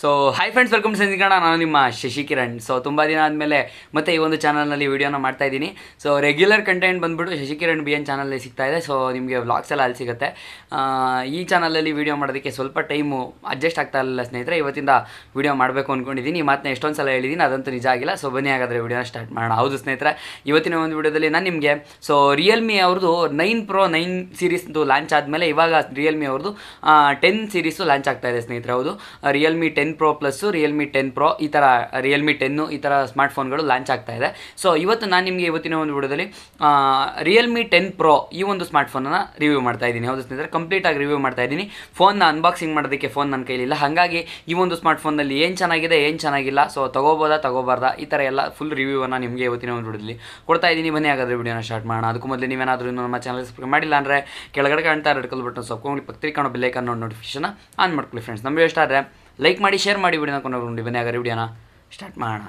So hi friends welcome ಸಂಜಿಕಣ ನಾನು ನಿಮ್ಮ ಶಶಿಕಿರಣ್ ಸೊ ತುಂಬ ದಿನ ಆದಮೇಲೆ ಮತ್ತೆ ಈ ಒಂದು ಚಾನಲ್ನಲ್ಲಿ ವೀಡಿಯೋನ ಮಾಡ್ತಾ ಇದ್ದೀನಿ ಸೊ ರೆಗ್ಯುಲರ್ ಕಂಟೆಂಟ್ ಬಂದ್ಬಿಟ್ಟು ಶಶಿಕಿರಣ್ ಬಿ ಎನ್ ಚಾನಲ್ಲಿ ಸಿಗ್ತಾ ಇದೆ ಸೊ ನಿಮಗೆ ವ್ಲಾಗ್ಸ್ ಎಲ್ಲ ಅಲ್ಲಿ ಸಿಗುತ್ತೆ ಆ, ಈ ಚಾನಲಲ್ಲಿ ವೀಡಿಯೋ ಮಾಡೋದಕ್ಕೆ ಸ್ವಲ್ಪ ಟೈಮು ಅಡ್ಜಸ್ಟ್ ಆಗ್ತಾ ಇರಲಿಲ್ಲ ಸ್ನೇಹಿತರೆ ಇವತ್ತಿಂದ ವೀಡಿಯೋ ಮಾಡಬೇಕು ಅಂದ್ಕೊಂಡಿದ್ದೀನಿ ಈ ಮಾತನ್ನ ಎಷ್ಟೊಂದು ಸಲ ಹೇಳಿದ್ದೀನಿ ಅದಂತೂ ನಿಜ ಆಗಿಲ್ಲ ಸೊ ಬನ್ನಿ ಹಾಗಾದರೆ ವೀಡಿಯೋನ ಸ್ಟಾರ್ಟ್ ಮಾಡೋಣ ಹೌದು ಸ್ನೇಹಿತರೆ ಇವತ್ತಿನ ಒಂದು ವೀಡಿಯೋದಲ್ಲಿ ನಾನು ನಿಮಗೆ ಸೊ ರಿಯಲ್ಮಿ ಅವ್ರದ್ದು ನೈನ್ ಪ್ರೋ ನೈನ್ ಸೀರೀಸ್ದು ಲಾಂಚ್ ಆದಮೇಲೆ ಇವಾಗ ರಿಯಲ್ಮಿ ಅವ್ರದ್ದು ಟೆನ್ ಸೀರೀಸು ಲಾಂಚ್ ಆಗ್ತಾ ಇದೆ ಸ್ನೇಹಿತರೆ ಹೌದು Realme ten pro plus Realme ten pro ಈ ಥರ ರಿಯಲ್ಮಿ ಟೆನ್ನು ಈ ಥರ ಸ್ಮಾರ್ಟ್ಫೋನ್ಗಳು ಲಾಂಚ್ ಆಗ್ತಾ ಇದೆ ಸೊ ಇವತ್ತು ನಾನು ನಿಮಗೆ ಇವತ್ತಿನ ಒಂದು ವಿಡಿಯೋದಲ್ಲಿ ರಿಯಲ್ಮಿ ಟೆನ್ ಪ್ರೋ ಈ ಒಂದು ಸ್ಮಾರ್ಟ್ಫೋನನ್ನು ರಿವ್ಯೂ ಮಾಡ್ತಾ ಇದ್ದೀನಿ ಹೌದು ಸ್ನೇಹಿತರೆ ಕಂಪ್ಲೀಟಾಗಿ ರಿವ್ಯೂ ಮಾಡ್ತಾ ಇದ್ದೀನಿ ಫೋನ್ನ ಅನ್ಬಾಕ್ಸಿಂಗ್ ಮಾಡೋದಕ್ಕೆ ಫೋನ್ ನನ್ನ ಕೈಲಿಲ್ಲ ಹಾಗಾಗಿ ಈ ಒಂದು ಸ್ಮಾರ್ಟ್ಫೋನಲ್ಲಿ ಏನು ಚೆನ್ನಾಗಿದೆ ಏನು ಚೆನ್ನಾಗಿಲ್ಲ ಸೊ ತಗೋಬೋದಾ ತಗೋಬಾರ್ದಾ ಈ ಥರ ಎಲ್ಲ ಫುಲ್ ರಿವ್ಯೂವನ್ನು ನಿಮಗೆ ಇವತ್ತಿನ ಒಂದು ವಿಡಿಯೋದಲ್ಲಿ ಕೊಡ್ತಾ ಇದ್ದೀನಿ ಬನ್ನಿ ಹಾಗಾದ್ರೆ ವಿಡಿಯೋನ ಸ್ಟಾರ್ಟ್ ಮಾಡೋಣ ಅದಕ್ಕೂ ಮೊದಲು ನೀವೇನಾದರೂ ಇನ್ನೂ ನಮ್ಮ ಚಾನಲ್ ಸಬ್ಸ್ಕ್ರೈಬ್ ಮಾಡಿಲ್ಲ ಅಂದರೆ ಕೆಳಗಡೆ ಕಾಣ್ತಾ ರೆಡ್ ಕಲ್ ಬಟನ್ ಸಬ್ಕೊಂಡು ಪಕ್ಕದಲ್ಲಿ ಕಾಣೋ ಬೆಲ್ಲೈಕನ್ ನೋಡಿ ನೋಟಿಫಿಕೇಶನ್ ಆನ್ ಮಾಡ್ಕೊಳ್ಳಿ ಫ್ರೆಂಡ್ಸ್ ನಮ್ಮ ಇಷ್ಟ ಆದರೆ ಲೈಕ್ ಮಾಡಿ ಶೇರ್ ಮಾಡಿ ವಿಡಿಯೋನ ಕೊಂಡು ಬನ್ನಿ ಹಾಗಾದ್ರೆ ವಿಡಿಯೋನ ಸ್ಟಾರ್ಟ್ ಮಾಡೋಣ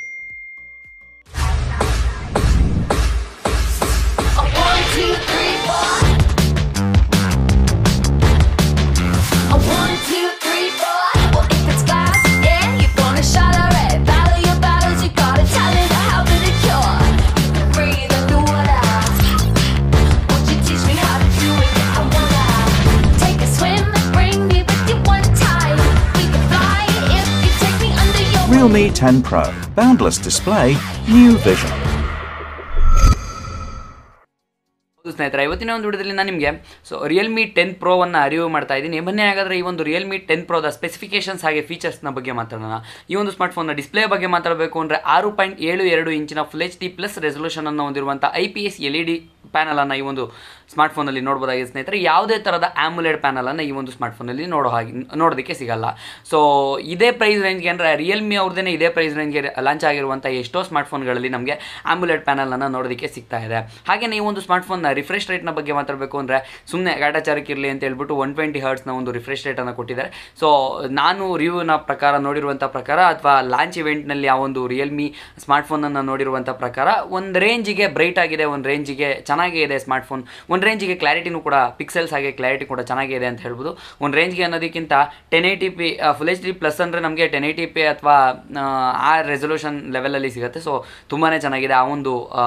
A one, two, three, four. A one, two, three, four. Well, if it's glass, yeah, you're gonna shatter it. Battle your battles, you gotta tell it. How to the cure. You can breathe underwater. Won't you teach me how to do it? Yeah, I wanna take a swim, bring me with you one time. We can fly if you take me under your wing. Realme 10 Pro. Boundless display, new vision. ಹೌದು ಸ್ನೇಹಿತರೆ ಇವತ್ತಿನ ಒಂದು ವಿಡಿಯೋದಲ್ಲಿ ನಾನು ನಿಮಗೆ so Realme ten ಪ್ರೋವನ್ನು review ಮಾಡ್ತಾ ಇದ್ದೀನಿ ಬನ್ನಿ ಹಾಗಾದರೆ ಈ ಒಂದು ರಿಯಲ್ಮಿ ಟೆನ್ ಪ್ರೋದ ಸ್ಪೆಸಿಫಿಕೇಷನ್ಸ್ ಹಾಗೆ ಫೀಚರ್ಸ್ನ ಬಗ್ಗೆ ಮಾತಾಡೋಣ ಈ ಒಂದು ಸ್ಮಾರ್ಟ್ಫೋನ್ನ ಡಿಸ್ಪ್ಲೇ ಬಗ್ಗೆ ಮಾತಾಡಬೇಕು ಅಂದರೆ ಆರು ಪಾಯಿಂಟ್ ಏಳು ಎರಡು ಇಂಚಿನ full H D plus resolution ಅನ್ನು ಹೊಂದಿರುವಂಥ I P S L E D ಪ್ಯಾನಲನ್ನು ಈ ಒಂದು ಸ್ಮಾರ್ಟ್ಫೋನಲ್ಲಿ ನೋಡ್ಬೋದಾಗಿದೆ ಸ್ನೇಹಿತರೆ ಯಾವುದೇ ಥರದ ಆ್ಯಮುಲೆಡ್ ಪ್ಯಾನಲನ್ನು ಈ ಒಂದು ಸ್ಮಾರ್ಟ್ಫೋನಲ್ಲಿ ನೋಡೋ ಹಾಗೆ ನೋಡೋದಕ್ಕೆ ಸಿಗಲ್ಲ ಸೊ ಇದೇ ಪ್ರೈಸ್ ರೇಂಜ್ಗೆ ಅಂದರೆ ರಿಯಲ್ಮಿ ಅವ್ರದ್ದೇ ಇದೇ ಪ್ರೈಸ್ ರೇಂಜ್ಗೆ ಲಾಂಚ್ ಆಗಿರುವಂಥ ಎಷ್ಟೋ ಸ್ಮಾರ್ಟ್ಫೋನ್ಗಳಲ್ಲಿ ನಮಗೆ ಆ್ಯಮುಲೆಡ್ ಪ್ಯಾನಲನ್ನು ನೋಡೋದಕ್ಕೆ ಸಿಗ್ತಾ ಇದೆ ಹಾಗೆಯೇ ಈ ಒಂದು ಸ್ಮಾರ್ಟ್ಫೋನ್ನ ರಿಫ್ರೆಶ್ ರೇಟ್ನ ಬಗ್ಗೆ ಮಾತಾಡಬೇಕು ಅಂದರೆ ಸುಮ್ಮನೆ ಗಾಢಚಾರಕ್ಕೆ ಇರಲಿ ಅಂತ ಹೇಳ್ಬಿಟ್ಟು ಒನ್ ಟ್ವೆಂಟಿ ಹರ್ಟ್ಸ್ನ ಒಂದು ರಿಫ್ರೆಶ್ ರೇಟನ್ನು ಕೊಟ್ಟಿದ್ದಾರೆ ಸೊ ನಾನು ರಿವ್ಯೂನ ಪ್ರಕಾರ ನೋಡಿರುವಂಥ ಪ್ರಕಾರ ಅಥವಾ ಲಾಂಚ್ ಇವೆಂಟ್ನಲ್ಲಿ ಆ ಒಂದು ರಿಯಲ್ಮಿ ಸ್ಮಾರ್ಟ್ಫೋನನ್ನು ನೋಡಿರುವಂಥ ಪ್ರಕಾರ ಒಂದು ರೇಂಜಿಗೆ ಬ್ರೈಟ್ ಆಗಿದೆ ಒಂದು ರೇಂಜಿಗೆ ಚೆನ್ನಾಗೇ ಇದೆ ಸ್ಮಾರ್ಟ್ಫೋನ್ ಒಂದು ರೇಂಜಿಗೆ ಕ್ಲಾರಿಟಿನೂ ಕೂಡ ಪಿಕ್ಸೆಲ್ಸ್ ಹಾಗೆ ಕ್ಲಾರಿಟಿ ಕೂಡ ಚೆನ್ನಾಗಿದೆ ಇದೆ ಅಂತ ಹೇಳ್ಬೋದು ಒಂದು ರೇಂಜ್ಗೆ ಅನ್ನೋದಕ್ಕಿಂತ ten eighty P full H D plus ಅಂದರೆ ನಮಗೆ ಟೆನ್ ಏಯ್ಟಿ ಪಿ ಅಥವಾ ಆ ರೆಸೊಲ್ಯೂಷನ್ ಲೆವೆಲಲ್ಲಿ ಸಿಗುತ್ತೆ ಸೊ ತುಂಬಾ ಚೆನ್ನಾಗಿದೆ ಆ ಒಂದು ಆ,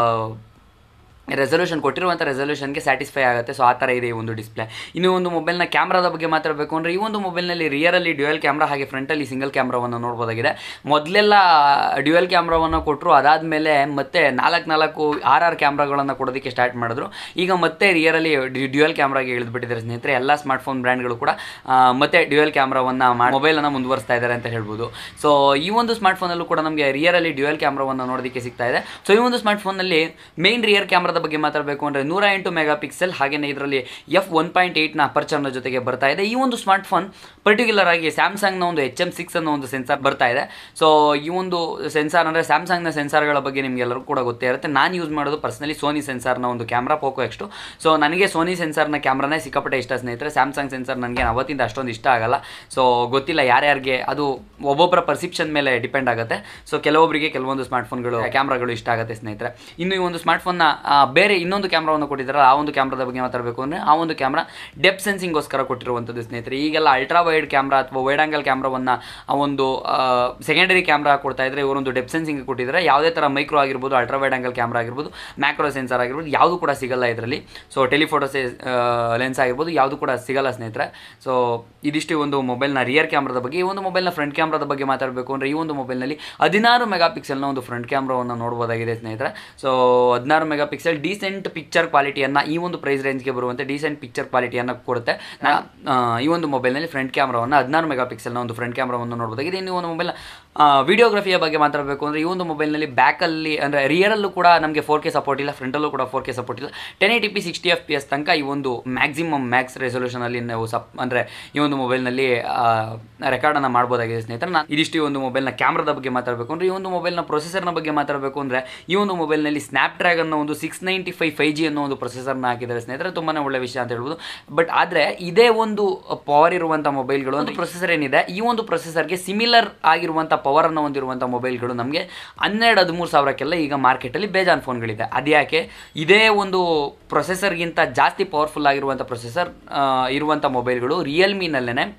ರೆಸೊಲ್ಯೂಷನ್ ಕೊಟ್ಟಿರುವಂಥ ರೆಸೊಲ್ಯೂಷನ್ಗೆ ಸ್ಯಾಟಿಸ್ಫೈ ಆಗುತ್ತೆ ಸೊ ಆ ಥರ ಇದೆ ಈ ಒಂದು ಡಿಸ್ಪ್ಲೇ ಇನ್ನು ಒಂದು ಮೊಬೈಲ್ನ ಕ್ಯಾಮ್ರಾದ ಬಗ್ಗೆ ಮಾತಾಡಬೇಕು ಅಂದರೆ ಈ ಒಂದು ಮೊಬೈಲ್ನಲ್ಲಿ ರಿಯರಲ್ಲಿ ಡ್ಯುಯಲ್ ಕ್ಯಾಮ್ರಾ ಹಾಗೆ ಫ್ರಂಟಲ್ಲಿ ಸಿಂಗಲ್ ಕ್ಯಾಮ್ರಾವನ್ನು ನೋಡ್ಬೋದಾಗಿದೆ ಮೊದಲೆಲ್ಲ ಡ್ಯುಯಲ್ ಕ್ಯಾಮ್ರಾವನ್ನು ಕೊಟ್ಟರು ಅದಾದಮೇಲೆ ಮತ್ತೆ ನಾಲ್ಕು ನಾಲ್ಕು ಆರ್ ಆರ್ ಕ್ಯಾಮ್ರಾಗಳನ್ನು ಕೊಡೋದಕ್ಕೆ ಸ್ಟಾರ್ಟ್ ಮಾಡಿದ್ರು ಈಗ ಮತ್ತೆ ರಿಯರಲ್ಲಿ ಡ್ಯುಯಲ್ ಕ್ಯಾಮ್ರಾಗೆ ಇಳಿದ್ಬಿಟ್ಟಿದ್ದಾರೆ ಸ್ನೇಹಿತರೆ ಎಲ್ಲ ಸ್ಮಾರ್ಟ್ಫೋನ್ ಬ್ರ್ಯಾಂಡ್ಗಳು ಕೂಡ ಆ, ಮತ್ತೆ ಡ್ಯುಯಲ್ ಕ್ಯಾಮ್ರಾವನ್ನು ಮೊಬೈಲನ್ನು ಮುಂದುವರಿಸ್ತಾ ಇದ್ದಾರೆ ಅಂತ ಹೇಳ್ಬೋದು ಸೊ ಈ ಒಂದು ಸ್ಮಾರ್ಟ್ಫೋನಲ್ಲೂ ಕೂಡ ನಮಗೆ ರಿಯರಲ್ಲಿ ಡ್ಯುಯಲ್ ಕ್ಯಾಮ್ರಾವನ್ನು ನೋಡೋದಕ್ಕೆ ಸಿಗ್ತಾ ಇದೆ ಸೊ ಈ ಒಂದು ಸ್ಮಾರ್ಟ್ಫೋನಲ್ಲಿ ಮೇನ್ ರಿಯರ್ ಕ್ಯಾಮ್ರಾದ ಬಗ್ಗೆ ಮಾತಾಡಬೇಕು ಅಂದರೆ ನೂರ ಎಂಟು ಮೆಗಾ ಪಿಕ್ಸೆಲ್ ಹಾಗೆಯೇ ಇದರಲ್ಲಿ ಎಫ್ ಒನ್ ಪಾಯಿಂಟ್ ಏಯ್ಟ್ನ ಅಪರ್ಚರ್ನ ಜೊತೆಗೆ ಬರ್ತಾ ಇದೆ ಈ ಒಂದು ಸ್ಮಾರ್ಟ್ಫೋನ್ ಪರ್ಟಿಕ್ಯುಲರ್ ಆಗಿ ಸ್ಯಾಮ್ಸಂಗ್ನ ಒಂದು ಎಚ್ ಎಮ್ ಸಿಕ್ಸ್ ಅನ್ನೋ ಒಂದು ಸೆನ್ಸಾರ್ ಬರ್ತಾ ಇದೆ ಸೊ ಈ ಒಂದು ಸೆನ್ಸಾರ್ ಅಂದರೆ ಸ್ಯಾಮ್ಸಂಗ್ನ ಸೆನ್ಸಾರ್ಗಳ ಬಗ್ಗೆ ನಿಮಗೆಲ್ಲರೂ ಕೂಡ ಗೊತ್ತೇ ಇರುತ್ತೆ ನಾನು ಯೂಸ್ ಮಾಡೋದು ಪರ್ಸನಲಿ ಸೋನಿ ಸೆನ್ಸಾರ್ನ ಒಂದು ಕ್ಯಾಮ್ರಾ ಪೋಕೋ ಎಕ್ಸ್ಟು ಸೊ ನನಗೆ ಸೋನಿ ಸೆನ್ಸಾರ್ನ ಕ್ಯಾಮ್ರಾನೇ ಸಿಕ್ಕಾಪಟ್ಟೆ ಇಷ್ಟ ಸ್ನೇಹಿತರೆ ಸ್ಯಾಮ್ಸಂಗ್ ಸೆನ್ಸಾರ್ ನನಗೆ ಅವತ್ತಿಂದ ಅಷ್ಟೊಂದು ಇಷ್ಟ ಆಗಲ್ಲ ಸೊ ಗೊತ್ತಿಲ್ಲ ಯಾರ್ಯಾರಿಗೆ ಅದು ಒಬ್ಬೊಬ್ಬರ ಪರ್ಸಿಪ್ಷನ್ ಮೇಲೆ ಡಿಪೆಂಡ್ ಆಗುತ್ತೆ ಸೊ ಕೆಲವೊಬ್ಬರಿಗೆ ಕೆಲವೊಂದು ಸ್ಮಾರ್ಟ್ಫೋನ್ಗಳು ಕ್ಯಾಮ್ರಾಗಳು ಇಷ್ಟ ಆಗುತ್ತೆ ಸ್ನೇಹಿತರೆ ಇನ್ನು ಈ ಒಂದು ಸ್ಮಾರ್ಟ್ಫೋನ್ನ ಬೇರೆ ಇನ್ನೊಂದು ಕ್ಯಾಮ್ರಾವನ್ನು ಕೊಟ್ಟಿದ್ದಾರೆ ಆ ಒಂದು ಕ್ಯಾಮ್ರಾದ ಬಗ್ಗೆ ಮಾತಾಡಬೇಕು ಅಂದರೆ ಆ ಒಂದು ಕ್ಯಾಮ್ರಾ ಡೆಪ್ ಸೆನ್ಸಿಂಗೋಸ್ಕರ ಕೊಟ್ಟಿರುವಂಥದ್ದು ಸ್ನೇಹಿತರೆ ಈಗೆಲ್ಲ ಅಲ್ಟ್ರಾ ವೈಡ್ ಕ್ಯಾಮ್ರಾ ಅಥವಾ ವೈಡ್ ಆಂಗಲ್ ಕ್ಯಾಮ್ರಾವನ್ನು ಆ ಒಂದು ಸೆಕೆಂಡರಿ ಕ್ಯಾಮ್ರಾ ಕೊಡ್ತಾ ಇದ್ರೆ ಇವರೊಂದು ಡೆಪ್ ಸೆನ್ಸಿಂಗ್ ಕೊಟ್ಟಿದ್ದಾರೆ ಯಾವುದೇ ಥರ ಮೈಕ್ರೋ ಆಗಿರ್ಬೋದು ಅಲ್ಟ್ರಾ ವೈಡ್ ಆಂಗಲ್ ಕ್ಯಾಮ್ರಾ ಆಗಿರ್ಬೋದು ಮ್ಯಾಕ್ರೋ ಸೆನ್ಸರ್ ಆಗಿರ್ಬೋದು ಯಾವುದು ಕೂಡ ಸಿಗಲ್ಲ ಇದರಲ್ಲಿ ಸೊ ಟೆಲಿಫೋಟೋ ಲೆನ್ಸ್ ಆಗಿರ್ಬೋದು ಯಾವುದು ಕೂಡ ಸಿಗಲ್ಲ ಸ್ನೇಹಿತರೆ ಸೊ ಇದಿಷ್ಟು ಈ ಒಂದು ಮೊಬೈಲ್ನ ರಿಯರ್ ಕ್ಯಾಮ್ರಾದ ಬಗ್ಗೆ ಈ ಒಂದು ಮೊಬೈಲ್ನ ಫ್ರಂಟ್ ಕ್ಯಾಮ್ರಾದ ಬಗ್ಗೆ ಮಾತಾಡಬೇಕು ಅಂದರೆ ಈ ಒಂದು ಮೊಬೈಲ್ನಲ್ಲಿ ಹದಿನಾರು ಮೆಗಾ ಪಿಕ್ಸೆಲ್ನ ಒಂದು ಫ್ರಂಟ್ ಕ್ಯಾಮ್ರಾವನ್ನು ನೋಡ್ಬೋದಾಗಿದೆ ಸ್ನೇಹಿತರೆ ಸೊ ಹದಿನಾರು ಮೆಗಾ ಪಿಕ್ಸೆಲ್ ಡೀಸೆಂಟ್ ಪಿಕ್ಚರ್ ಕ್ವಾಲಿಟಿಯನ್ನು ಈ ಒಂದು ಪ್ರೈಸ್ ರೇಂಜ್ಗೆ ಬರುವಂತೆ ಡೀಸೆಂಟ್ ಪಿಕ್ಚರ್ ಕ್ವಾಲಿಟಿಯನ್ನು ಕೊಡುತ್ತೆ ನಾ- ಆ, ಈ ಒಂದು ಮೊಬೈಲ್ನಲ್ಲಿ ಫ್ರಂಟ್ ಕ್ಯಾಮ್ರಾವನ್ನು ಹದಿನಾರು ಮೆಗಾ ಪಿಕ್ಸೆಲ್ನ ಒಂದು ಫ್ರಂಟ್ ಕ್ಯಾಮ್ರಾವನ್ನು ನೋಡ್ಬೋದಾಗಿದೆ ಇನ್ನು ಈ ಒಂದು ಮೊಬೈಲ್ನ ವಿಡಿಯೋಗ್ರಫಿಯ ಬಗ್ಗೆ ಮಾತಾಡಬೇಕು ಅಂದರೆ ಈ ಒಂದು ಮೊಬೈಲ್ನಲ್ಲಿ ಬ್ಯಾಕಲ್ಲಿ ಅಂದರೆ ರಿಯರಲ್ಲೂ ಕೂಡ ನಮಗೆ ಫೋರ್ ಕೆ ಸಪೋರ್ಟ್ ಇಲ್ಲ ಫ್ರಂಟಲ್ಲೂ ಕೂಡ ಫೋರ್ ಕೆ ಸಪೋರ್ಟ್ ಇಲ್ಲ ten eighty P sixty F P S ತನಕ ಈ ಒಂದು ಮ್ಯಾಕ್ಸಿಮಮ್ ಮ್ಯಾಕ್ಸ್ ರೆಸೊಲ್ಯೂಷನಲ್ಲಿ ನಾವು ಸಪ್ ಅಂದರೆ ಈ ಒಂದು ಮೊಬೈಲ್ನಲ್ಲಿ ರೆಕಾರ್ಡನ್ನು ಮಾಡ್ಬೋದಾಗಿದೆ ಸ್ನೇಹಿತರೆ ನಾನು ಇದಿಷ್ಟು ಈ ಒಂದು ಮೊಬೈಲ್ನ ಕ್ಯಾಮ್ರಾದ ಬಗ್ಗೆ ಮಾತಾಡಬೇಕು ಅಂದರೆ ಈ ಒಂದು ಮೊಬೈಲ್ನ ಪ್ರೊಸೆಸರ್ನ ಬಗ್ಗೆ ಮಾತಾಡಬೇಕು ಅಂದರೆ ಈ ಒಂದು ಮೊಬೈಲ್ನಲ್ಲಿ ಸ್ನ್ಯಾಪ್ ಡ್ರ್ಯಾಗನ್ನ ಒಂದು six ninety five five G ಅನ್ನೋ ಒಂದು ಪ್ರೊಸೆಸರ್ನ ಹಾಕಿದ್ದಾರೆ ಸ್ನೇಹಿತರೆ ತುಂಬಾ ಒಳ್ಳೆ ವಿಷಯ ಅಂತ ಹೇಳ್ಬೋದು ಬಟ್ ಆದರೆ ಇದೇ ಒಂದು ಪವರ್ ಇರುವಂಥ ಮೊಬೈಲ್ಗಳು ಒಂದು ಪ್ರೊಸೆಸರ್ ಏನಿದೆ ಈ ಒಂದು ಪ್ರೊಸೆಸರ್ಗೆ ಸಿಮಿಲರ್ ಆಗಿರುವಂಥ ಪವರನ್ನು ಹೊಂದಿರುವಂಥ ಮೊಬೈಲ್ಗಳು ನಮಗೆ ಹನ್ನೆರಡು ಹದಿಮೂರು ಸಾವಿರಕ್ಕೆಲ್ಲ ಈಗ ಮಾರ್ಕೆಟಲ್ಲಿ ಬೇಜಾನ್ ಫೋನ್ಗಳಿದೆ ಅದ್ಯಾಕೆ ಇದೇ ಒಂದು ಪ್ರೊಸೆಸರ್ಗಿಂತ ಜಾಸ್ತಿ ಪವರ್ಫುಲ್ ಆಗಿರುವಂಥ ಪ್ರೊಸೆಸರ್ ಇರುವಂಥ ಮೊಬೈಲ್ಗಳು ರಿಯಲ್ಮಿನಲ್ಲೇ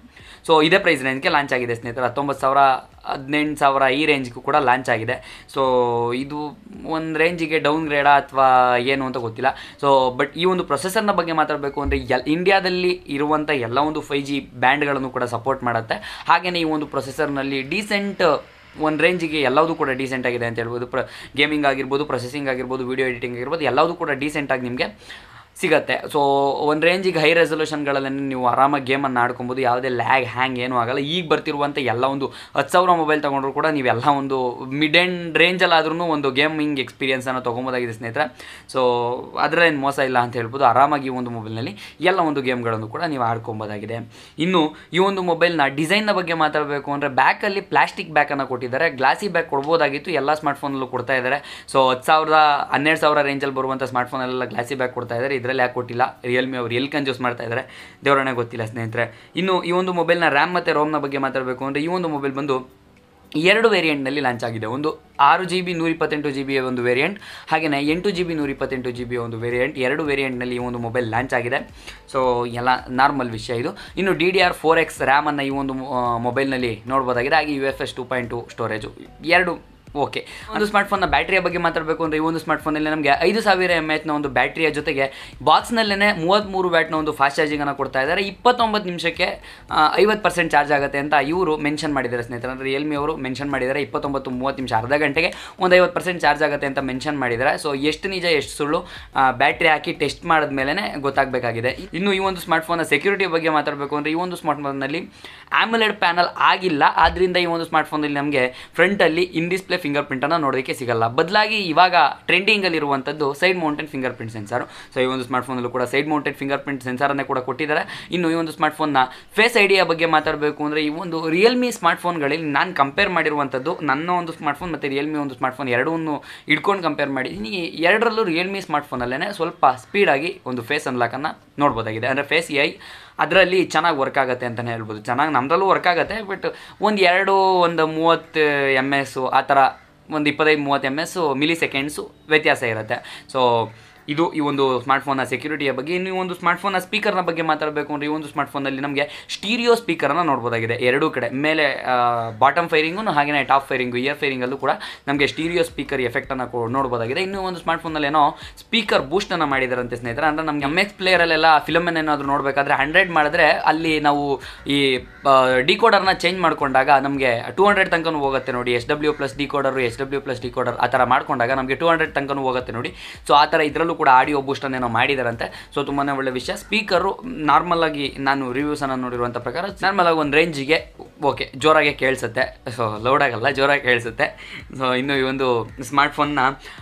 ಸೊ ಇದೇ ಪ್ರೈಸ್ ರೇಂಜ್ಗೆ ಲಾಂಚ್ ಆಗಿದೆ ಸ್ನೇಹಿತರೆ ಹತ್ತೊಂಬತ್ತು ಸಾವಿರ ಹದಿನೆಂಟು ಸಾವಿರ ಈ ರೇಂಜ್ಗೂ ಕೂಡ ಲಾಂಚ್ ಆಗಿದೆ ಸೊ ಇದು ಒಂದು ರೇಂಜಿಗೆ ಡೌನ್ ಗ್ರೇಡಾ ಅಥವಾ ಏನು ಅಂತ ಗೊತ್ತಿಲ್ಲ ಸೊ ಬಟ್ ಈ ಒಂದು ಪ್ರೊಸೆಸರ್ನ ಬಗ್ಗೆ ಮಾತಾಡಬೇಕು ಅಂದರೆ ಎಲ್ ಇಂಡಿಯಾದಲ್ಲಿ ಇರುವಂಥ ಎಲ್ಲ ಒಂದು ಫೈ ಜಿ ಬ್ಯಾಂಡ್ಗಳನ್ನು ಕೂಡ ಸಪೋರ್ಟ್ ಮಾಡುತ್ತೆ ಹಾಗೆಯೇ ಈ ಒಂದು ಪ್ರೊಸೆಸರ್ನಲ್ಲಿ ಡೀಸೆಂಟ್ ಒಂದು ರೇಂಜಿಗೆ ಎಲ್ಲದೂ ಕೂಡ ಡೀಸೆಂಟ್ ಆಗಿದೆ ಅಂತ ಹೇಳ್ಬೋದು ಪ್ರ ಗೇಮಿಂಗ್ ಆಗಿರ್ಬೋದು ಪ್ರೊಸೆಸಿಂಗ್ ಆಗಿರ್ಬೋದು ವಿಡಿಯೋ ಎಡಿಟಿಂಗ್ ಆಗಿರ್ಬೋದು ಎಲ್ಲದೂ ಕೂಡ ಡೀಸೆಂಟಾಗಿ ನಿಮಗೆ ಸಿಗತ್ತೆ ಸೊ ಒಂದು ರೇಂಜಿಗೆ ಹೈ ರೆಸೊಲ್ಯೂಷನ್ಗಳಲ್ಲಿ ನೀವು ಆರಾಮಾಗಿ ಗೇಮನ್ನು ಆಡ್ಕೊಬೋದು ಯಾವುದೇ ಲ್ಯಾಗ್ ಹ್ಯಾಂಗ್ ಏನೂ ಆಗಲ್ಲ ಈಗ ಬರ್ತಿರುವಂಥ ಎಲ್ಲ ಒಂದು ಹತ್ತು ಸಾವಿರ ಮೊಬೈಲ್ ತೊಗೊಂಡ್ರು ಕೂಡ ನೀವೆಲ್ಲ ಒಂದು ಮಿಡ್ ಎಂಡ್ ರೇಂಜಲ್ಲಾದ್ರೂ ಒಂದು ಗೇಮಿಂಗ್ ಎಕ್ಸ್ಪೀರಿಯನ್ಸನ್ನು ತೊಗೊಬೋದಾಗಿದೆ ಸ್ನೇಹಿತರೆ ಸೊ ಅದರಲ್ಲೇನು ಮೋಸ ಇಲ್ಲ ಅಂತ ಹೇಳ್ಬೋದು ಆರಾಮಾಗಿ ಈ ಒಂದು ಮೊಬೈಲ್ನಲ್ಲಿ ಎಲ್ಲ ಒಂದು ಗೇಮ್ಗಳನ್ನು ಕೂಡ ನೀವು ಆಡ್ಕೊಬೋದಾಗಿದೆ ಇನ್ನು ಈ ಒಂದು ಮೊಬೈಲ್ನ ಡಿಸೈನ್ನ ಬಗ್ಗೆ ಮಾತಾಡಬೇಕು ಅಂದರೆ ಬ್ಯಾಕಲ್ಲಿ ಪ್ಲಾಸ್ಟಿಕ್ ಬ್ಯಾಕನ್ನು ಕೊಟ್ಟಿದ್ದಾರೆ ಗ್ಲಾಸಿ ಬ್ಯಾಕ್ ಕೊಡ್ಬೋದಾಗಿತ್ತು ಎಲ್ಲ ಸ್ಮಾರ್ಟ್ಫೋನಲ್ಲೂ ಕೊಡ್ತಾ ಇದ್ದಾರೆ ಸೊ ಹತ್ತು ಸಾವಿರದ ಹನ್ನೆರಡು ಸಾವಿರ ರೇಂಜಲ್ಲಿ ಬರುವಂಥ ಸ್ಮಾರ್ಟ್ಫೋನೆಲ್ಲ ಗ್ಲಾಸಿ ಬ್ಯಾಕ್ ಕೊಡ್ತಾ ಇದ್ದಾರೆ ಇದರಲ್ಲಿ ಯಾಕೆ ಕೊಟ್ಟಿಲ್ಲ ರಿಯಲ್ಮಿ ಅವ್ರು ಎಲ್ಲಿ ಕನ್ಜೂಸ್ ಮಾಡ್ತಾ ಇದ್ದಾರೆ ದೇವರನ್ನೇ ಗೊತ್ತಿಲ್ಲ ಸ್ನೇಹಿತರೆ ಇನ್ನು ಈ ಒಂದು ಮೊಬೈಲ್ನ ರ್ಯಾಮ್ ಮತ್ತು ರೋಮ್ನ ಬಗ್ಗೆ ಮಾತಾಡಬೇಕು ಅಂದರೆ ಈ ಒಂದು ಮೊಬೈಲ್ ಬಂದು ಎರಡು ವೇರಿಯಂಟ್ನಲ್ಲಿ ಲಾಂಚ್ ಆಗಿದೆ ಒಂದು ಆರು ಜಿ ಬಿ ನೂರ ಇಪ್ಪತ್ತೆಂಟು ಜಿ ಬಿಯ ಒಂದು ವೇರಿಯಂಟ್ ಹಾಗೆಯೇ ಎಂಟು ಜಿ ಬಿ ನೂರ ಇಪ್ಪತ್ತೆಂಟು ಜಿ ಬಿಯ ಒಂದು ವೇರಿಯಂಟ್ ಎರಡು ವೇರಿಯಂಟ್ನಲ್ಲಿ ಈ ಒಂದು ಮೊಬೈಲ್ ಲಾಂಚ್ ಆಗಿದೆ ಸೊ ಎಲ್ಲ ನಾರ್ಮಲ್ ವಿಷಯ ಇದು ಇನ್ನು D D R four X ರ್ಯಾಮನ್ನು ಈ ಒಂದು ಮೊಬೈಲ್ನಲ್ಲಿ ನೋಡ್ಬೋದಾಗಿದೆ ಹಾಗೆ U F S two point two storage ಎರಡು ಓಕೆ ಒಂದು ಸ್ಮಾರ್ಟ್ಫೋನ್ನ ಬ್ಯಾಟ್ರಿಯ ಬಗ್ಗೆ ಮಾತಾಡಬೇಕು ಅಂದರೆ ಈ ಒಂದು ಸ್ಮಾರ್ಟ್ಫೋನಲ್ಲಿ ನಮಗೆ ಐದು ಸಾವಿರ ಎಮ್ ಎಚ್ನ ಒಂದು ಬ್ಯಾಟ್ರಿಯ ಜೊತೆಗೆ ಬಾಕ್ಸ್ನಲ್ಲೇ ಮೂವತ್ತ್ಮೂರು ವ್ಯಾಟ್ನ ಒಂದು ಫಾಸ್ಟ್ ಚಾರ್ಜಿಂಗನ್ನು ಕೊಡ್ತಾ ಇದ್ದಾರೆ ಇಪ್ಪತ್ತೊಂಬತ್ತು ನಿಮಿಷಕ್ಕೆ ಐವತ್ತು ಪರ್ಸೆಂಟ್ ಚಾರ್ಜ್ ಆಗುತ್ತೆ ಅಂತ ಇವರು ಮೆನ್ಷನ್ ಮಾಡಿದ್ದಾರೆ ಸ್ನೇಹಿತರೆ ಅಂದರೆ ರಿಯಲ್ಮಿ ಅವರು ಮೆನ್ಷನ್ ಮಾಡಿದ್ದಾರೆ ಇಪ್ಪತ್ತೊಂಬತ್ತು ಮೂವತ್ತು ನಿಮಿಷ ಅರ್ಧ ಗಂಟೆಗೆ ಒಂದು ಐವತ್ತು ಪರ್ಸೆಂಟ್ ಚಾರ್ಜ್ ಆಗುತ್ತೆ ಅಂತ ಮೆನ್ಷನ್ ಮಾಡಿದ್ದಾರೆ ಸೊ ಎಷ್ಟು ನಿಜ ಎಷ್ಟು ಸುಳ್ಳು ಬ್ಯಾಟ್ರಿ ಹಾಕಿ ಟೆಸ್ಟ್ ಮಾಡಿದ್ಮೇಲೆ ಗೊತ್ತಾಗಬೇಕಾಗಿದೆ ಇನ್ನು ಈ ಒಂದು ಸ್ಮಾರ್ಟ್ಫೋನ್ನ ಸೆಕ್ಯೂರಿಟಿ ಬಗ್ಗೆ ಮಾತಾಡಬೇಕು ಅಂದರೆ ಈ ಒಂದು ಸ್ಮಾರ್ಟ್ಫೋನಲ್ಲಿ ಆಮ್ಯುಲೆಡ್ ಪ್ಯಾನಲ್ ಆಗಿಲ್ಲ ಆದ್ದರಿಂದ ಈ ಒಂದು ಸ್ಮಾರ್ಟ್ಫೋನಲ್ಲಿ ನಮಗೆ ಫ್ರಂಟಲ್ಲಿ ಇನ್ ಡಿಸ್ಪ್ಲೇ ಫಿಂಗರ್ ಪ್ರಿಂಟನ್ನು ನೋಡೋದಕ್ಕೆ ಸಿಗಲ್ಲ ಬದಲಾಗಿ ಇವಾಗ ಟ್ರೆಂಡಿಂಗಲ್ಲಿ ಇರುವಂಥದ್ದು side mounted finger print sensor so ಈ ಒಂದು ಸ್ಮಾರ್ಟ್ಫೋನಲ್ಲೂ ಕೂಡ ಸೈಡ್ ಮೌಂಟೆಡ್ ಫಿಂಗರ್ ಪ್ರಿಂಟ್ ಸೆನ್ಸಾರನ್ನೇ ಕೂಡ ಕೊಟ್ಟಿದ್ದಾರೆ ಇನ್ನು ಈ ಒಂದು ಸ್ಮಾರ್ಟ್ಫೋನ್ನ ಫೇಸ್ ಐಡಿಯಾ ಬಗ್ಗೆ ಮಾತಾಡಬೇಕು ಅಂದರೆ ಈ ಒಂದು ರಿಯಲ್ಮಿ ಸ್ಮಾರ್ಟ್ಫೋನ್ಗಳಲ್ಲಿ ನಾನು ಕಂಪೇರ್ ಮಾಡಿರುವಂಥದ್ದು ನನ್ನ ಒಂದು ಸ್ಮಾರ್ಟ್ಫೋನ್ ಮತ್ತು ರಿಯಲ್ಮಿ ಒಂದು ಸ್ಮಾರ್ಟ್ಫೋನ್ ಎರಡೂ ಇಟ್ಕೊಂಡು ಕಂಪೇರ್ ಮಾಡಿದ್ದೀನಿ ಎರಡರಲ್ಲೂ ರಿಯಲ್ಮಿ ಸ್ಮಾರ್ಟ್ಫೋನಲ್ಲೇ ಸ್ವಲ್ಪ ಸ್ಪೀಡಾಗಿ ಒಂದು ಫೇಸ್ ಅನ್ಲಾಕನ್ನು ನೋಡ್ಬೋದಾಗಿದೆ ಅಂದರೆ ಫೇಸ್ ಐ ಅದರಲ್ಲಿ ಚೆನ್ನಾಗಿ ವರ್ಕ್ ಆಗುತ್ತೆ ಅಂತಲೇ ಹೇಳ್ಬೋದು ಚೆನ್ನಾಗಿ ನಮ್ಮದಲ್ಲೂ ವರ್ಕ್ ಆಗುತ್ತೆ ಬಟ್ ಒಂದು ಎರಡು ಒಂದು ಮೂವತ್ತು ಎಮ್ ಎಸ್ಸು ಆ ಥರ ಒಂದು ಇಪ್ಪತ್ತೈದು ಮೂವತ್ತು ಎಮ್ ಎಸ್ಸು ಮಿಲಿ ಸೆಕೆಂಡ್ಸು ವ್ಯತ್ಯಾಸ ಇರುತ್ತೆ ಸೊ ಇದು ಈ ಒಂದು ಸ್ಮಾರ್ಟ್ಫೋನ್ನ ಸೆಕ್ಯೂರಿಟಿಯ ಬಗ್ಗೆ ಇನ್ನು ಈ ಒಂದು ಸ್ಮಾರ್ಟ್ಫೋನ್ನ ಸ್ಪೀಕರ್ನ ಬಗ್ಗೆ ಮಾತಾಡಬೇಕು ಅಂದರೆ ಈ ಒಂದು ಸ್ಮಾರ್ಟ್ಫೋನಲ್ಲಿ ನಮಗೆ ಸ್ಟೀರಿಯೋ ಸ್ಪೀಕರನ್ನು ನೋಡ್ಬೋದಾಗಿದೆ ಎರಡೂ ಕಡೆ ಮೇಲೆ ಬಾಟಮ್ ಫೈರಿಂಗು ಹಾಗೆಯೇ ಟಾಪ್ ಫೈರಿಂಗು ಇಯರ್ ಫೈರಿಂಗಲ್ಲೂ ಕೂಡ ನಮಗೆ ಸ್ಟೀರಿಯೋ ಸ್ಪೀಕರ್ ಎಫೆಕ್ಟನ್ನು ಕೊ ನೋಡ್ಬೋದಾಗಿದೆ ಇನ್ನು ಒಂದು ಸ್ಮಾರ್ಟ್ಫೋನಲ್ಲಿ ಏನೋ ಸ್ಪೀಕರ್ ಬೂಸ್ಟನ್ನು ಮಾಡಿದಾರಂತೆ ಸ್ನೇಹಿತರೆ ಅಂದರೆ ನಮಗೆ ಎಮ್ ಎಕ್ಸ್ ಪ್ಲೇಯರಲ್ಲೆಲ್ಲ ಫಿಲಮನ್ನು ಏನಾದರೂ ನೋಡಬೇಕಾದ್ರೆ ಹಂಡ್ರೆಡ್ ಮಾಡಿದ್ರೆ ಅಲ್ಲಿ ನಾವು ಈ ಡಿಕೋಡರ್ನ ಚೇಂಜ್ ಮಾಡ್ಕೊಂಡಾಗ ನಮಗೆ ಟೂ ಹಂಡ್ರೆಡ್ ತನಕನೂ ಹೋಗುತ್ತೆ ನೋಡಿ S W plus decoder S W plus decoder ಆ ಥರ ಮಾಡ್ಕೊಂಡಾಗ ನಮಗೆ ಟೂ ಹಂಡ್ರೆಡ್ ತನಕನೂ ಹೋಗುತ್ತೆ ನೋಡಿ ಸೊ ಆ ಥರ ಇದರಲ್ಲೂ ಕೂಡ ಆಡಿಯೋ ಬೂಸ್ಟನ್ನು ಏನೋ ಮಾಡಿದಾರಂತೆ ಸೊ ತುಂಬಾ ಒಳ್ಳೆ ವಿಷಯ ಸ್ಪೀಕರು ನಾರ್ಮಲ್ ಆಗಿ ನಾನು ರಿವ್ಯೂಸನ್ನು ನೋಡಿರುವಂಥ ಪ್ರಕಾರ ನಾರ್ಮಲ್ ಆಗಿ ಒಂದು ರೇಂಜಿಗೆ ಓಕೆ ಜೋರಾಗೆ ಕೇಳಿಸುತ್ತೆ ಸೊ ಲೌಡ್ ಆಗಲ್ಲ ಜೋರಾಗಿ ಕೇಳಿಸುತ್ತೆ ಸೊ ಇನ್ನು ಈ ಒಂದು ಸ್ಮಾರ್ಟ್ಫೋನ್ನ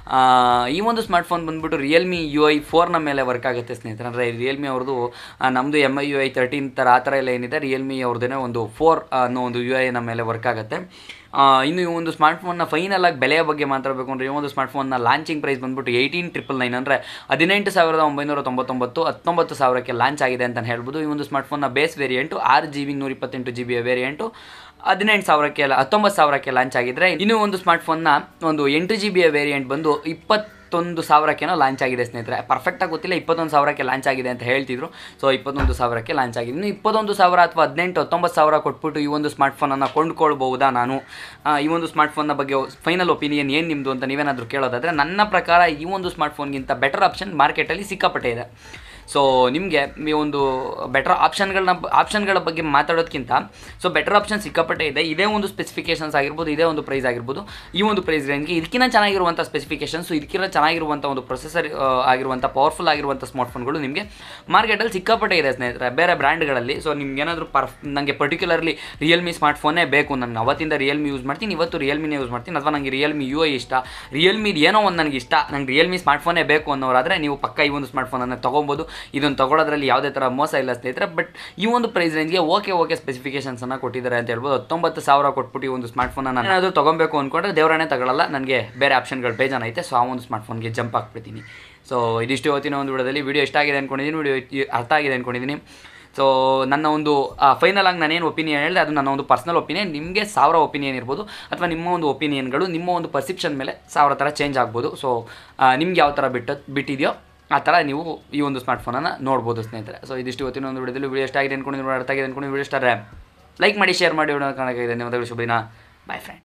ಈ ಒಂದು ಸ್ಮಾರ್ಟ್ಫೋನ್ ಬಂದ್ಬಿಟ್ಟು ರಿಯಲ್ಮಿ ಯು ಐ ಫೋರ್ನ ಮೇಲೆ ವರ್ಕ್ ಆಗುತ್ತೆ ಸ್ನೇಹಿತರೆ ಅಂದರೆ ರಿಯಲ್ಮಿ ಅವ್ರದ್ದು ನಮ್ಮದು M I U I thirteen ಥರ ಆ ಥರ ಎಲ್ಲ ಏನಿದೆ ರಿಯಲ್ಮಿ ಅವ್ರದ್ದೇ ಒಂದು ಫೋರ್ ಅನ್ನೋ ಒಂದು ಯು ಐನ ಮೇಲೆ ವರ್ಕ್ ಆಗುತ್ತೆ ಆ, ಇನ್ನು ಈ ಒಂದು ಸ್ಮಾರ್ಟ್ಫೋನ್ನ ಫೈನಲ್ ಆಗಿ ಬೆಲೆಯ ಬಗ್ಗೆ ಮಾತಾಡಬೇಕು ಅಂದರೆ ಈ ಒಂದು ಸ್ಮಾರ್ಟ್ಫೋನ್ನ ಲಾಂಚಿಂಗ್ ಪ್ರೈಸ್ ಬಂದ್ಬಿಟ್ಟು ಏಯ್ಟೀನ್ ಟ್ರಿಪಲ್ ನೈನ್ ಅಂದರೆ ಹದಿನೆಂಟು ಸಾವಿರದ ಒಂಬೈನೂರ ತೊಂಬತ್ತೊಂಬತ್ತು ಹತ್ತೊಂಬತ್ತು ಸಾವಿರಕ್ಕೆ ಲಾಂಚ್ ಆಗಿದೆ ಅಂತ ಹೇಳ್ಬೋದು ಈ ಒಂದು ಸ್ಮಾರ್ಟ್ಫೋನ್ನ ಬೇಸ್ ವೇರಿಯಂಟು ಆರು ಜಿ ಬಿ ನೂರ ಇಪ್ಪತ್ತೆಂಟು ಜಿ ಬಿಯ ವೇರಿಯಂಟು ಹದಿನೆಂಟು ಸಾವಿರಕ್ಕೆ ಹತ್ತೊಂಬತ್ತು ಸಾವಿರಕ್ಕೆ ಲಾಂಚ್ ಆಗಿದ್ರೆ ಇನ್ನೂ ಒಂದು ಸ್ಮಾರ್ಟ್ಫೋನ್ನ ಒಂದು ಎಂಟು ಜಿ ಬಿಯ ವೇರಿಯಂಟ್ ಬಂದು ಇಪ್ಪತ್ತೊಂದು ಸಾವಿರಕ್ಕೇನೋ ಲಾಂಚ್ ಆಗಿದೆ ಸ್ನೇಹಿತರೆ ಪರ್ಫೆಕ್ಟಾಗಿ ಗೊತ್ತಿಲ್ಲ ಇಪ್ಪತ್ತೊಂದು ಸಾವಿರಕ್ಕೆ ಲಾಂಚ್ ಆಗಿದೆ ಅಂತ ಹೇಳ್ತಿದ್ರು ಸೊ ಇಪ್ಪತ್ತೊಂದು ಸಾವಿರಕ್ಕೆ ಲಾಂಚ್ ಆಗಿದೆ ಇನ್ನು ಇಪ್ಪತ್ತೊಂದು ಸಾವಿರ ಅಥವಾ ಹದಿನೆಂಟು ಹತ್ತೊಂಬತ್ತು ಸಾವಿರ ಕೊಟ್ಬಿಟ್ಟು ಈ ಒಂದು ಸ್ಮಾರ್ಟ್ಫೋನನ್ನು ಕೊಂಡ್ಕೊಳ್ಬಹುದಾ ನಾನು ಆ, ಈ ಒಂದು ಸ್ಮಾರ್ಟ್ಫೋನ್ನ ಬಗ್ಗೆ ಫೈನಲ್ ಒಪಿನಿಯನ್ ಏನು ನಿಮ್ಮದು ಅಂತ ನೀವೇನಾದರೂ ಕೇಳೋದಾದರೆ ನನ್ನ ಪ್ರಕಾರ ಈ ಒಂದು ಸ್ಮಾರ್ಟ್ಫೋನ್ಗಿಂತ ಬೆಟರ್ ಆಪ್ಷನ್ ಮಾರ್ಕೆಟಲ್ಲಿ ಸಿಕ್ಕಾಪಟ್ಟೆ ಇದೆ ಸೊ ನಿಮಗೆ ಈ ಒಂದು ಬೆಟರ್ ಆಪ್ಷನ್ಗಳನ್ನ ಆಪ್ಷನ್ಗಳ ಬಗ್ಗೆ ಮಾತಾಡೋದಕ್ಕಿಂತ ಸೊ ಬೆಟರ್ ಆಪ್ಷನ್ ಸಿಕ್ಕಾಪಟ್ಟೆ ಇದೆ ಇದೇ ಒಂದು ಸ್ಪೆಸಿಫಿಕೇಷನ್ಸ್ ಆಗಿರ್ಬೋದು ಇದೇ ಒಂದು ಪ್ರೈಸ್ ಆಗಿರ್ಬೋದು ಈ ಒಂದು ಪ್ರೈಸ್ ರೇಂಜ್ಗೆ ಇದಕ್ಕಿಂತ ಚೆನ್ನಾಗಿರುವಂಥ ಸ್ಪೆಸಿಫಿಕೇಷನ್ಸು ಇದಕ್ಕಿಂತ ಚೆನ್ನಾಗಿರುವಂಥ ಒಂದು ಪ್ರೊಸೆಸರ್ ಆಗಿರುವಂಥ ಪವರ್ಫುಲ್ ಆಗಿರುವಂಥ ಸ್ಮಾರ್ಟ್ಫೋನ್ಗಳು ನಿಮಗೆ ಮಾರ್ಕೆಟಲ್ಲಿ ಸಿಕ್ಕಾಪಟ್ಟೆ ಇದೆ ಸ್ನೇಹಿತರೆ ಬೇರೆ ಬ್ರ್ಯಾಂಡ್ಗಳಲ್ಲಿ ಸೊ ನಿಮ್ಗೆ ಏನಾದರೂ ಪರ್ಫ್ ನನಗೆ ಪರ್ಟಿಕ್ಯುಲರ್ಲಿ ರಿಯಲ್ಮಿ ಸ್ಮಾರ್ಟ್ಫೋನೇ ಬೇಕು ನಾನು ಅವತ್ತಿಂದ ರಿಯಲ್ಮಿ ಯೂಸ್ ಮಾಡ್ತೀನಿ ಇವತ್ತು ರಿಯಲ್ಮಿನೇ ಯೂಸ್ ಮಾಡ್ತೀನಿ ಅಥವಾ ನನಗೆ ರಿಯಲ್ಮಿ ಯು ಐ ಇಷ್ಟ ರಿಯಲ್ಮಿದು ಏನೋ ಒಂದು ನನಗೆ ಇಷ್ಟ ನಂಗೆ ರಿಯಲ್ಮಿ ಸ್ಮಾರ್ಟ್ಫೋನೇ ಬೇಕು ಅನ್ನೋರಾದರೆ ನೀವು ಪಕ್ಕ ಈ ಒಂದು ಸ್ಮಾರ್ಟ್ಫೋನನ್ನು ತೊಗೊಬೋದು ಇದನ್ನು ತೊಗೊಳೋದ್ರಲ್ಲಿ ಯಾವುದೇ ಥರ ಮೋಸ ಇಲ್ಲ ಸ್ನೇಹಿತರೆ ಬಟ್ ಈ ಒಂದು ಪ್ರೈಸ್ ರೇಂಜ್ಗೆ ಓಕೆ ಓಕೆ ಸ್ಪೆಸಿಫಿಕೇಷನ್ಸನ್ನು ಕೊಟ್ಟಿದ್ದಾರೆ ಅಂತ ಹೇಳ್ಬೋದು ಹತ್ತೊಂಬತ್ತು ಸಾವಿರ ಕೊಟ್ಬಿಟ್ಟು ಈ ಒಂದು ಸ್ಮಾರ್ಟ್ಫೋನ ನಾನು ಏನಾದರೂ ತೊಗೊಬೇಕು ಅಂದ್ಕೊಂಡ್ರೆ ದೇವರನ್ನೇ ತಗೊಳ್ಳಲ್ಲ ನನಗೆ ಬೇರೆ ಆಪ್ಷನ್ಗಳು ಬೇಜಾನೈತೆ ಸೊ ಆ ಒಂದು ಸ್ಮಾರ್ಟ್ಫೋನ್ಗೆ ಜಂಪ್ ಹಾಕ್ಬಿಡ್ತೀನಿ ಸೊ ಇದಿಷ್ಟು ಇವತ್ತಿನ ಒಂದು ವಿಡಿಯೋದಲ್ಲಿ ವಿಡಿಯೋ ಇಷ್ಟ ಆಗಿದೆ ಅಂದ್ಕೊಂಡಿದ್ದೀನಿ ವಿಡಿಯೋ ಅರ್ಥ ಆಗಿದೆ ಅಂದ್ಕೊಂಡಿದ್ದೀನಿ ಸೊ ನನ್ನ ಒಂದು ಫೈನಲ್ ಆಗಿ ನಾನೇನು ಒಪಿನಿಯನ್ ಹೇಳಿದೆ ಅದು ನನ್ನ ಒಂದು ಪರ್ಸ್ನಲ್ ಒಪಿನಿಯನ್ ನಿಮಗೆ ಸಾವಿರ ಒಪಿನಿಯನ್ ಇರ್ಬೋದು ಅಥವಾ ನಿಮ್ಮ ಒಂದು ಒಪಿನಿಯನ್ಗಳು ನಿಮ್ಮ ಒಂದು ಪರ್ಸೆಪ್ಷನ್ ಮೇಲೆ ಸಾವಿರ ಥರ ಚೇಂಜ್ ಆಗ್ಬೋದು ಸೊ ನಿಮ್ಗೆ ಯಾವ ಥರ ಬಿಟ್ಟು ಬಿಟ್ಟಿದೆಯೋ ಆ ಥರ ನೀವು ಈ ಒಂದು ಸ್ಮಾರ್ಟ್ಫೋನನ್ನು ನೋಡ್ಬೋದು ಸ್ನೇಹಿತರೆ ಸೊ ಇದಿಷ್ಟು ಇವತ್ತಿನ ಒಂದು ವಿಡಿಯೋದಲ್ಲಿ ವಿಡಿಯೋ ಇಷ್ಟ ಆಗಿದೆ ಅಂದ್ಕೊಂಡಿದ್ದೀನಿ ಅರ್ಥ ಆಗಿದೆ ಅಂದ್ಕೊಂಡು ವಿಡಿಯೋ ಇಷ್ಟ ಲೈಕ್ ಮಾಡಿ ಶೇರ್ ಮಾಡಿ ಕಾಣಕ್ಕೆ ಧನ್ಯವಾದಗಳು ಶುಭ ದಿನ ಬಾಯ್ ಫ್ರೆಂಡ್